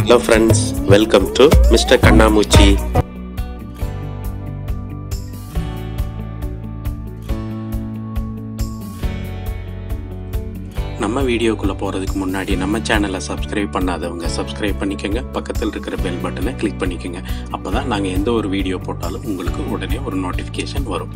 hello friends welcome to mister Kannamoochi நம்ம வீடியோக்குள்ளே போகிறதுக்கு முன்னாடி நம்ம சேனலை சப்ஸ்கிரைப் பண்ணாதவங்க சப்ஸ்கிரைப் பண்ணிக்கோங்க பக்கத்தில் இருக்கிற பெல் பட்டனை கிளிக் பண்ணிக்கோங்க அப்போ தான் நாங்கள் எந்த ஒரு வீடியோ போட்டாலும் உங்களுக்கு உடனே ஒரு நோட்டிஃபிகேஷன் வரும்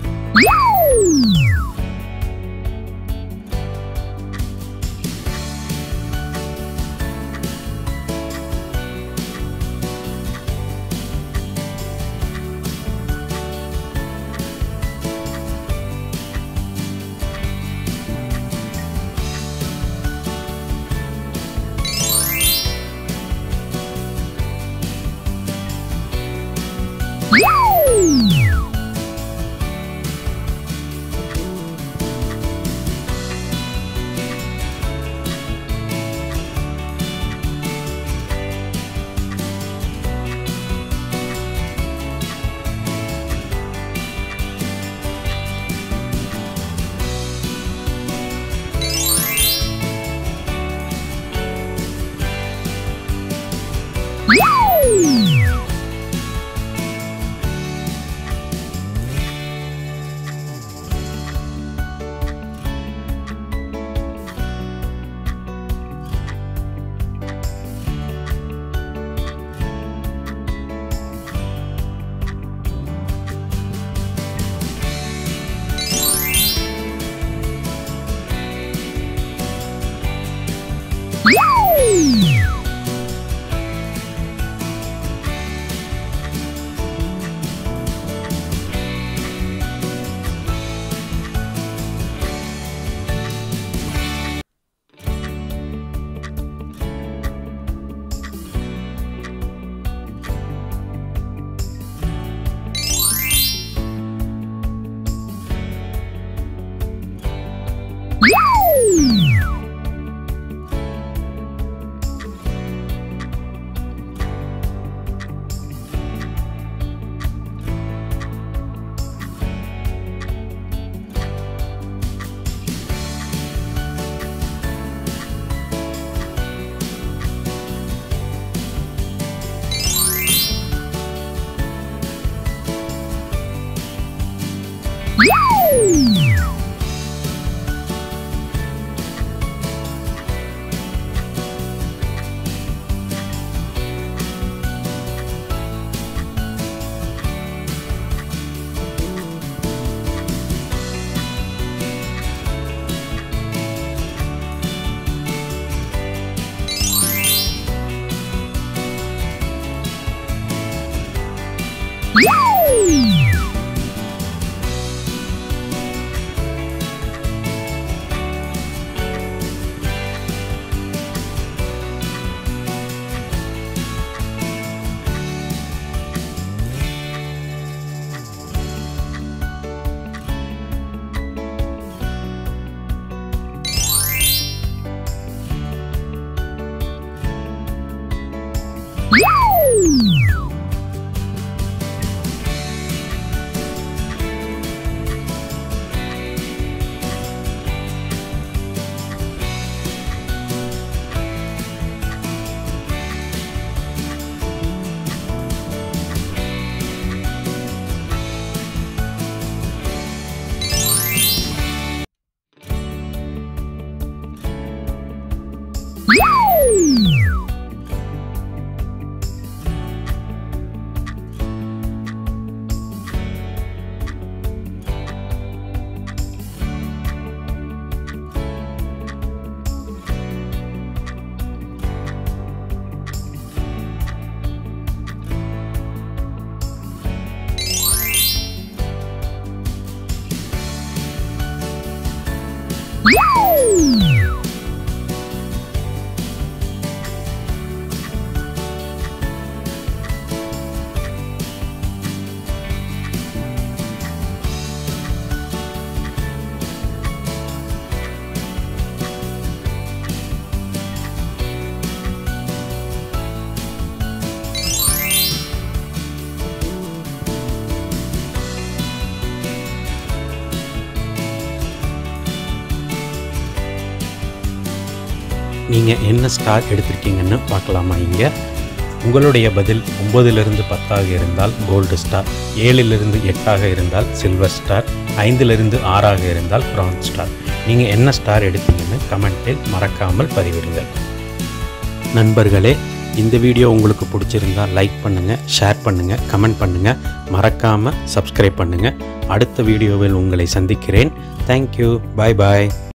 நீங்கள் என்ன ஸ்டார் எடுத்திருக்கீங்கன்னு பார்க்கலாமா இங்கே உங்களுடைய பதில் ஒம்பதிலிருந்து பத்தாக இருந்தால் கோல்டு ஸ்டார் ஏழிலிருந்து எட்டாக இருந்தால் சில்வர் ஸ்டார் ஐந்திலிருந்து ஆறாக இருந்தால் பிரான்ஸ் ஸ்டார் நீங்கள் என்ன ஸ்டார் எடுத்தீங்கன்னு கமெண்ட்டில் மறக்காமல் பதிவிடுங்கள் நண்பர்களே இந்த வீடியோ உங்களுக்கு பிடிச்சிருந்தா லைக் பண்ணுங்கள் ஷேர் பண்ணுங்கள் கமெண்ட் பண்ணுங்கள் மறக்காமல் சப்ஸ்கிரைப் பண்ணுங்கள் அடுத்த வீடியோவில் உங்களை சந்திக்கிறேன் தேங்க்யூ பாய் பாய்